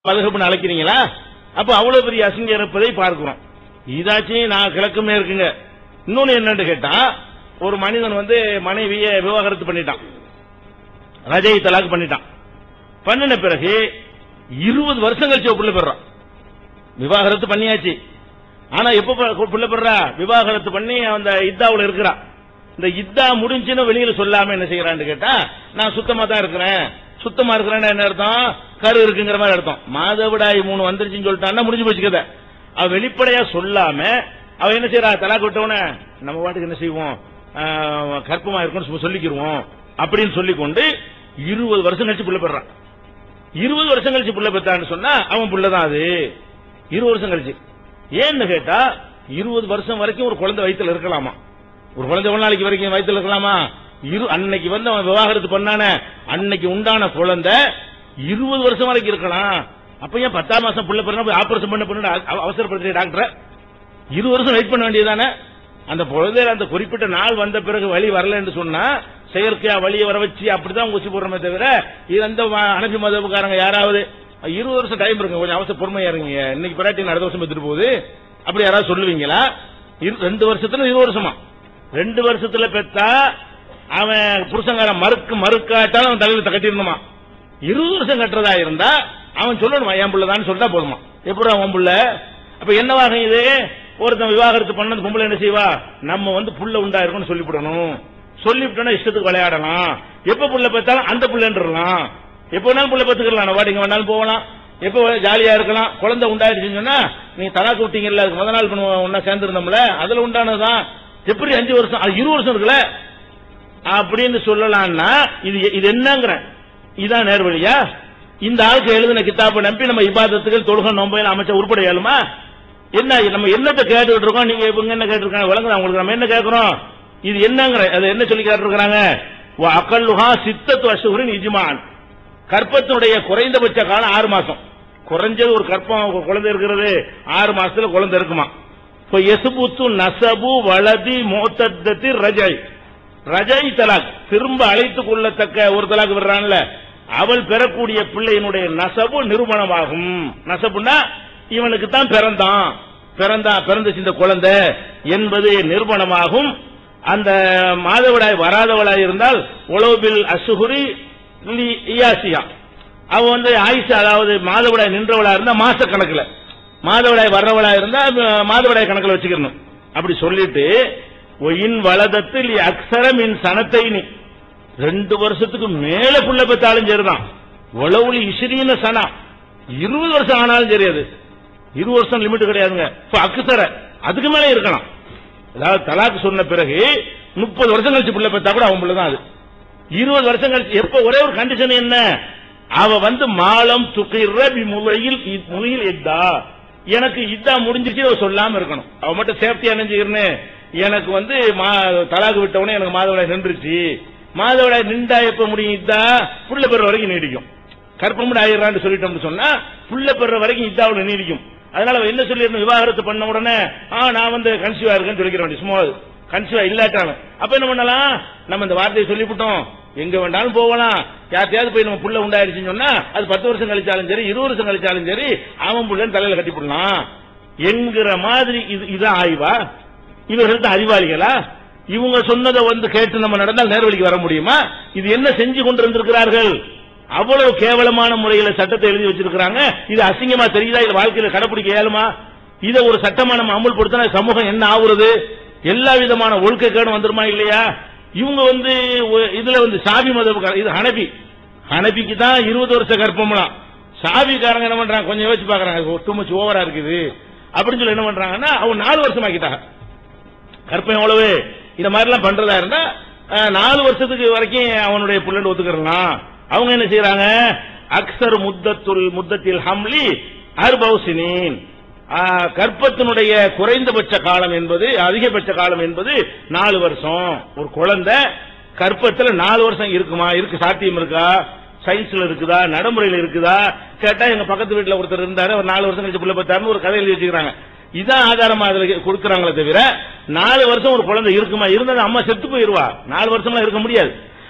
மதுகப்புன்னு அழைக்கிறீங்களா அப்ப அவ்வளவு பெரிய அசிங்கம் இருப்பதை பார்க்கிறோம் இதாச்சும் நான் கிழக்குமே இருக்குங்க இன்னொன்னு என்னன்னு கேட்டா ஒரு மனிதன் வந்து மனைவியை விவாகரத்து பண்ணிட்டான் ரஜை தலாக் பண்ணிட்டான் பண்ணின பிறகு இருபது வருஷம் கழிச்சு ஒரு பிள்ளை பெறான் விவாகரத்து பண்ணியாச்சு ஆனா எப்ப ப- பிள்ளை பெறா விவாகரத்து பண்ணி அந்த இத்தாவுல இருக்கிறா இந்த இத்தா முடிஞ்சுன்னு வெளியில சொல்லாம என்ன செய்யறான்னு கேட்டா நான் சுத்தமா தான் இருக்கிறேன் சுத்தமா இருக்கிறேன்னு என்ன அர்த்தம் கரு இருக்குங்கிற மாதிரி அர்த்தம் மாதவிடாய் மூணு வந்துருச்சுன்னு சொல்லிட்டான்னா முடிஞ்சு போச்சு கதை அவ வெளிப்படையா சொல்லாம அவ என்ன செய்யறா தலாக்கு விட்டவன நம்ம பாட்டுக்கு என்ன செய்வோம் ஆஹ், கர்ப்பமா இருக்கும்னு சும்மா சொல்லிக்கிருவோம் அப்படின்னு சொல்லிக்கொண்டு இருபது வருஷம் கழிச்சு பிள்ளை பெறான் இருபது வருஷம் கழிச்சு புள்ள பெற்றான்னு சொன்னா அவன் புள்ள தான் அது இருபது வருஷம் கழிச்சு ஏன்னு கேட்டா இருபது வருஷம் வரைக்கும் ஒரு குழந்தை வயித்துல இருக்கலாமா ஒரு குழந்தை ஒரு நாளைக்கு வரைக்கும் வயித்துல இருக்கலாமா இரு அன்னைக்கு வந்து அவன் விவாகரத்து பண்ணானே அன்னைக்கு உண்டான குழந்தை இருபது வருஷம் வரைக்கும் இருக்கலாம் அப்ப ஏன் பத்தாம் மாசம் புள்ள பிறகு போய் ஆபரேஷன் பண்ண பண்ணு அவசரப்படுத்த டாக்டர் இருபது வருஷம் வெயிட் பண்ண வேண்டியதானே அந்த குழந்தையில அந்த குறிப்பிட்ட நாள் வந்த பிறகு வழி வரலன்னு சொன்னா செயற்கையா வழியை வர வச்சு அப்படிதான் ஊசி போடுறமே தவிர இது அந்த அனபி மதவுக்காரங்க யாராவது இருபது வருஷம் டைம் இருக்கு கொஞ்சம் அவசர பொறுமையா இருங்க இன்னைக்கு பிராட்டி அடுத்த வருஷம் எடுத்துட்டு போகுது அப்படி யாராவது சொல்லுவீங்களா இரு- ரெண்டு வருஷத்துல இருபது வருஷமா ரெண்டு வருஷத்துல பெத்தா அவன் புருஷங்காரன் மறுக்கு மறுக்காட்டாலும் அவன் தலையில கட்டிருந்தமா இருபது வருஷம் கட்டுறதா இருந்தா அவன் சொல்லணுமா என் புள்ளதான்னு சொல்லிட்டா போதுமா எப்படி அவன் புள்ள அப்ப என்னவாக இது ஒருத்தன் விவாகரத்து பண்ணது பொம்பளை என்ன செய்வா நம்ம வந்து புள்ள உண்டா இருக்கும்னு சொல்லிவிடணும் சொல்லிவிட்டோம்னா இஷ்டத்துக்கு விளையாடலாம் எப்ப புள்ள பார்த்தாலும் அந்த புள்ளன்றலாம் எப்ப வேணாலும் புள்ள பார்த்துக்கலாம் நம்ம வாடிங்க வேணாலும் போகலாம் எப்ப வேணா ஜாலியா இருக்கலாம் குழந்தை உண்டாயிடுச்சுன்னு சொன்னா நீ தலாக்கு விட்டீங்கல்ல அதுக்கு முத நாள் பண்ண ஒன்னா சேர்ந்திருந்தோம்ல அதுல உண்டானதுதான் எப்படி அஞ்சு வருஷம் அது இருபது வருஷம் இருக்குல்ல அப்படின்னு சொல்லலாம்னா இது இது என்னங்கிற இதான் நேர்வழியா இந்த ஆளுக்கு எழுதின கித்தாப்பை நம்பி நம்ம இபாதத்துகள் தொழுகை நோம்பையில் அமைச்ச உருப்பட இயலுமா என்ன நம்ம என்னத்தை கேட்டுக்கிட்டு இருக்கோம் நீங்க இவங்க என்ன கேட்டிருக்காங்க விளங்குதா உங்களுக்கு நம்ம என்ன கேட்கிறோம் இது என்னங்கிற அது என்ன சொல்லி கேட்டிருக்காங்க அக்கல்லுஹா சித்தத்து அசுகுரின் இஜ்மான் கற்பத்தினுடைய குறைந்தபட்ச காலம் ஆறு மாசம் குறைஞ்சது ஒரு கற்பம் ஒரு குழந்தை இருக்கிறது ஆறு மாசத்துல குழந்தை இருக்குமா இப்போ எசுபுத்து நசபு வலதி மோத்தத்தி ரஜை ரஜை தலாக் திரும்ப அழைத்துக் கொள்ளத்தக்க ஒரு தலாக் விடுறான்ல அவள் பெறக்கூடிய பிள்ளையினுடைய நசபு நிரூபணமாகும் நசபுன்னா இவனுக்கு தான் பிறந்தான் பிறந்தா பிறந்துச்சு இந்த குழந்தை என்பது நிரூபணமாகும் அந்த மாதவிடாய் வராதவளாய் இருந்தால் உளவுபில் அசுகுரி லி- இயாசியா அவ வந்து ஆயிஷா அதாவது மாதவிடாய் நின்றவளா இருந்தா மாச கணக்குல மாதவிடாய் வர்றவளா இருந்தா அஹ், மாதவிடாய் கணக்குல வச்சுக்கணும் அப்படி சொல்லிட்டு ஒயின் வலதத்தில் அக்ஷரம் இன் சனத்தைனி ரெண்டு வருஷத்துக்கு மேல புள்ள பெற்றாலும் சரிதான் உளவுலி இசிறின சனா இருபது வருஷம் ஆனாலும் சரி அது இருபது வருஷம் லிமிட் கிடையாதுங்க இப்ப அக்ஷர அதுக்கு மேல இருக்கலாம் அதாவது தலாக்கு சொன்ன பிறகு முப்பது வருஷம் கழிச்சு புள்ள பெற்றா கூட அவன் புள்ள தான் அது இருபது வருஷம் கழிச்சு எப்ப ஒரே ஒரு கண்டிஷன் என்ன அவ வந்து மாலம் துக்கிற முறையில் முறையில் இத்தா எனக்கு இதா முடிஞ்சிருச்சு அவ சொல்லாம இருக்கணும் அவ மட்டும் சேஃப்டியா நினைச்சுக்கிறேன்னு எனக்கு வந்து மா- தலாக்கு விட்டவனே எனக்கு மாதவிடாய் நின்றுச்சு மாதவிடாய் நின்றா எப்ப முடியும் இதா புள்ள பெற வரைக்கும் நீடிக்கும் கற்பமுடி ஆயிடுறான்னு சொல்லிட்டோம்னு சொன்னா புள்ள பெற வரைக்கும் இதாவில் நீடிக்கும் அதனால அவ என்ன சொல்லிடணும் விவாகரத்து பண்ண உடனே ஆ நான் வந்து கன்சிவா இருக்கேன்னு சொல்லிக்கிற வேண்டிய சும்மா கன்சிவா இல்லாட்டாலும் அப்ப என்ன பண்ணலாம் நம்ம இந்த வார்த்தையை சொல்லிவிட்டோம் எங்க வேண்டாலும் போகலாம் யார்த்தையாவது போய் நம்ம புள்ள உண்டாயிருச்சுன்னு சொன்னா அது பத்து வருஷம் கழிச்சாலும் சரி இருபது வருஷம் கழிச்சாலும் சரி அவன் புள்ளன்னு தலையில கட்டி போடலாம் என்கிற மாதிரி இது இதான் ஆய்வா இவர்கள் தான் அறிவாளிகளா இவங்க சொன்னதை வந்து கேட்டு நம்ம நடந்தால் நேர்வழிக்கு வர முடியுமா இது என்ன செஞ்சு கொண்டிருந்திருக்கிறார்கள் அவ்வளவு கேவலமான முறையில சட்டத்தை எழுதி வச்சிருக்கிறாங்க இது அசிங்கமா தெரியுதா இது வாழ்க்கையில கடைபிடிக்க இயலுமா இதை ஒரு சட்டமா நம்ம அமுல்படுத்தினா சமூகம் என்ன ஆகுறது எல்லா விதமான ஒழுக்கக்கேடும் வந்துருமா இல்லையா இவங்க வந்து ஒ- இதுல வந்து சாபி மதம் இது ஹனபி ஹனபிக்கு தான் இருபது வருஷ கற்பம்லாம் சாபிக்காரங்க என்ன பண்றாங்க கொஞ்சம் யோசிச்சு பாக்குறாங்க டூ மச் ஓவரா இருக்குது அப்படின்னு சொல்லி என்ன பண்றாங்கன்னா அவங்க நாலு வருஷம் ஆக்கிட்டாங்க கற்பனை எவ்வளவு இந்த மாதிரி எல்லாம் பண்றதா இருந்தா அஹ், நாலு வருஷத்துக்கு வரைக்கும் அவனுடைய புள்ளன் ஒத்துக்கிறலாம் அவங்க என்ன செய்யறாங்க அக்சர் முத்தத்துல் முத்தத்தில் ஹம்லி அர்பௌசினின் ஆஹ், கற்பத்தினுடைய குறைந்தபட்ச காலம் என்பது அதிகபட்ச காலம் என்பது நாலு வருஷம் ஒரு குழந்தை கற்பத்துல நாலு வருஷம் இருக்குமா இருக்கு சாத்தியம் இருக்கா சயின்ஸ்ல இருக்குதா நடைமுறையில இருக்குதா கேட்டா எங்க பக்கத்து வீட்டுல ஒருத்தர் இருந்தாரு ஒரு நாலு வருஷம் கழிச்சு புள்ள பார்த்தாருன்னு ஒரு கதை எழுதி வச்சுக்கிறாங்க இதான் ஆதாரமா அதுல கொடுக்கறாங்களே தவிர நாலு வருஷம் ஒரு குழந்தை இருக்குமா இருந்தது அம்மா செத்து போயிருவா நாலு வருஷம்லாம் இருக்க முடியாது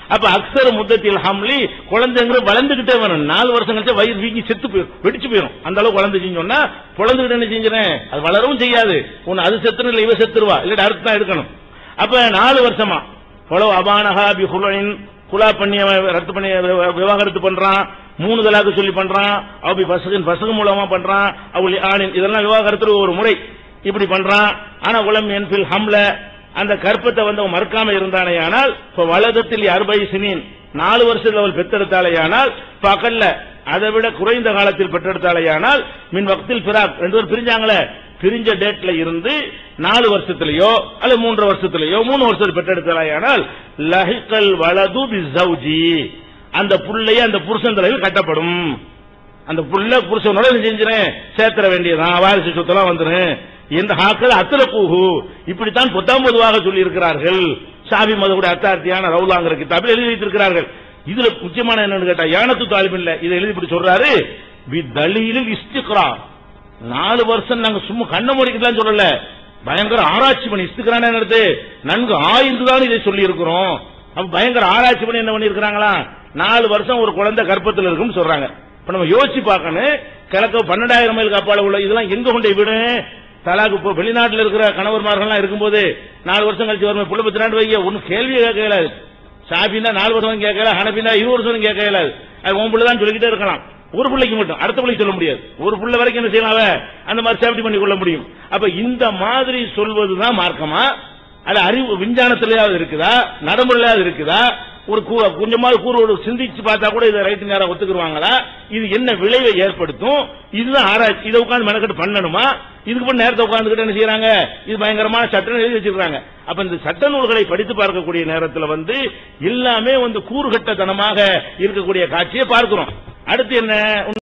அப்ப அக்சர் முத்தத்தில் ஹம்லி குழந்தைங்கிற வளர்ந்துகிட்டே வரும் நாலு வருஷம் கழிச்சு வயிறு வீங்கி செத்து போயிடும் வெடிச்சு போயிடும் அந்த அளவுக்கு வளர்ந்துச்சுன்னு சொன்னா குழந்தைகிட்ட என்ன செஞ்சிடறேன் அது வளரவும் செய்யாது உன்னை அது செத்துரும் இல்ல இவ செத்துருவா இல்ல அடுத்து தான் எடுக்கணும் அப்ப நாலு வருஷமா பொலவு அபானஹா பி ஹுலனின் குலா பண்ணி அவன் ரத்து பண்ணி வி- விவாகரத்து பண்றான் மூணு தலாக்கு சொல்லி பண்றான் அவபி பசகின் பசகு மூலமா பண்றான் அவளி ஆணின் இதெல்லாம் விவாகரத்து ஒரு முறை இப்படி பண்றான் ஆனா உலம் என்பில் ஹம்ல அந்த கற்பத்தை வந்து அவன் மறுக்காம இருந்தானே ஆனால் இப்ப வலதத்தில் அறுபை சினின் நாலு வருஷத்தில் அவள் பெற்றெடுத்தாலேயானால் பகல்ல அதை விட குறைந்த காலத்தில் பெற்றெடுத்தாலேயானால் மின் வக்தில் பிராக் ரெண்டு பேரும் பிரிஞ்சாங்களே பிரிஞ்ச டேட்ல இருந்து நாலு வருஷத்திலேயோ அல்லது மூன்று வருஷத்திலேயோ மூணு வருஷத்தில் பெற்றெடுத்தாலேயானால் லஹிகல் வலது பிசௌஜி அந்த புள்ளைய அந்த புருஷன் தலையில் கட்டப்படும் அந்த புள்ள புருஷனோட என்ன செஞ்சிரேன் சேர்த்துற வேண்டியதான் வாரிசு சொத்தெல்லாம் வந்துரும் இந்த ஹாக்கள் அத்தல கூஹு இப்படித்தான் பொத்தாம் பொதுவாக சொல்லி இருக்கிறார்கள் சாபி மதகுடைய அத்தார்த்தியான ரவுலாங்கிற கிதாபில் எழுதி வைத்திருக்கிறார்கள் இதுல முக்கியமான என்னன்னு கேட்டா யானத்து தாலிம் இல்ல இதை எழுதி இப்படி சொல்றாரு வி தலீலில் இஸ்திக்ரா நாலு வருஷம் நாங்க சும்மா கண்ண மூடிக்கலாம் சொல்லல பயங்கர ஆராய்ச்சி பண்ணி இஸ்திக்ரான எடுத்து நன்கு ஆய்ந்துதான் இதை சொல்லி இருக்கிறோம் அப்ப பயங்கர ஆராய்ச்சி பண்ணி என்ன பண்ணி இருக்கிறாங்களா நாலு வருஷம் ஒரு குழந்தை கர்ப்பத்தில் இருக்குன்னு சொல்றாங்க இப்ப நம்ம யோசிச்சு பார்க்கணும் கிழக்கு பன்னெண்டாயிரம் மைல் காப்பால உள்ள இதெல்லாம் எங்க கொண்டு விடு தலாக்கு இப்போ வெளிநாட்டில் இருக்கிற கணவர்மார்கள்லாம் இருக்கும்போது நாலு வருஷம் கழிச்சு வரும் புள்ள பத்து நாட்டு வைக்க ஒன்னும் கேள்வியே கேட்க இயலாது ஷாபின்னா நாலு வருஷம் கேட்கல ஹனபின்னா இருபது வருஷம் கேட்க இயலாது அது உன் பிள்ளை தான் சொல்லிக்கிட்டே இருக்கலாம் ஒரு பிள்ளைக்கு மட்டும் அடுத்த பிள்ளைக்கு சொல்ல முடியாது ஒரு பிள்ளை வரைக்கும் என்ன செய்யலாம் அவ? அந்த மாதிரி சேஃப்டி பண்ணி கொள்ள முடியும் அப்ப இந்த மாதிரி சொல்வதுதான் மார்க்கமா அது அறிவு விஞ்ஞானத்திலேயாவது இருக்குதா நடைமுறையாவது இருக்குதா ஒரு கூ- கொஞ்சமாவது கூறுவோடு சிந்திச்சு பார்த்தா கூட இதை ரைட்டு நேரம் ஒத்துக்குருவாங்களா இது என்ன விளைவை ஏற்படுத்தும் இதுதான் ஆராய்ச்சி இதை உட்கார்ந்து மெனக்கெட்டு பண்ணணுமா இதுக்கு பண்ண நேரத்தை உட்கார்ந்துக்கிட்டு என்ன செய்யறாங்க இது பயங்கரமான சட்டம் எழுதி வச்சிருக்காங்க அப்ப இந்த சட்ட நூல்களை படித்து பார்க்கக்கூடிய நேரத்தில் வந்து எல்லாமே வந்து கூறுகட்டத்தனமாக இருக்கக்கூடிய காட்சியை பார்க்கிறோம் அடுத்து என்ன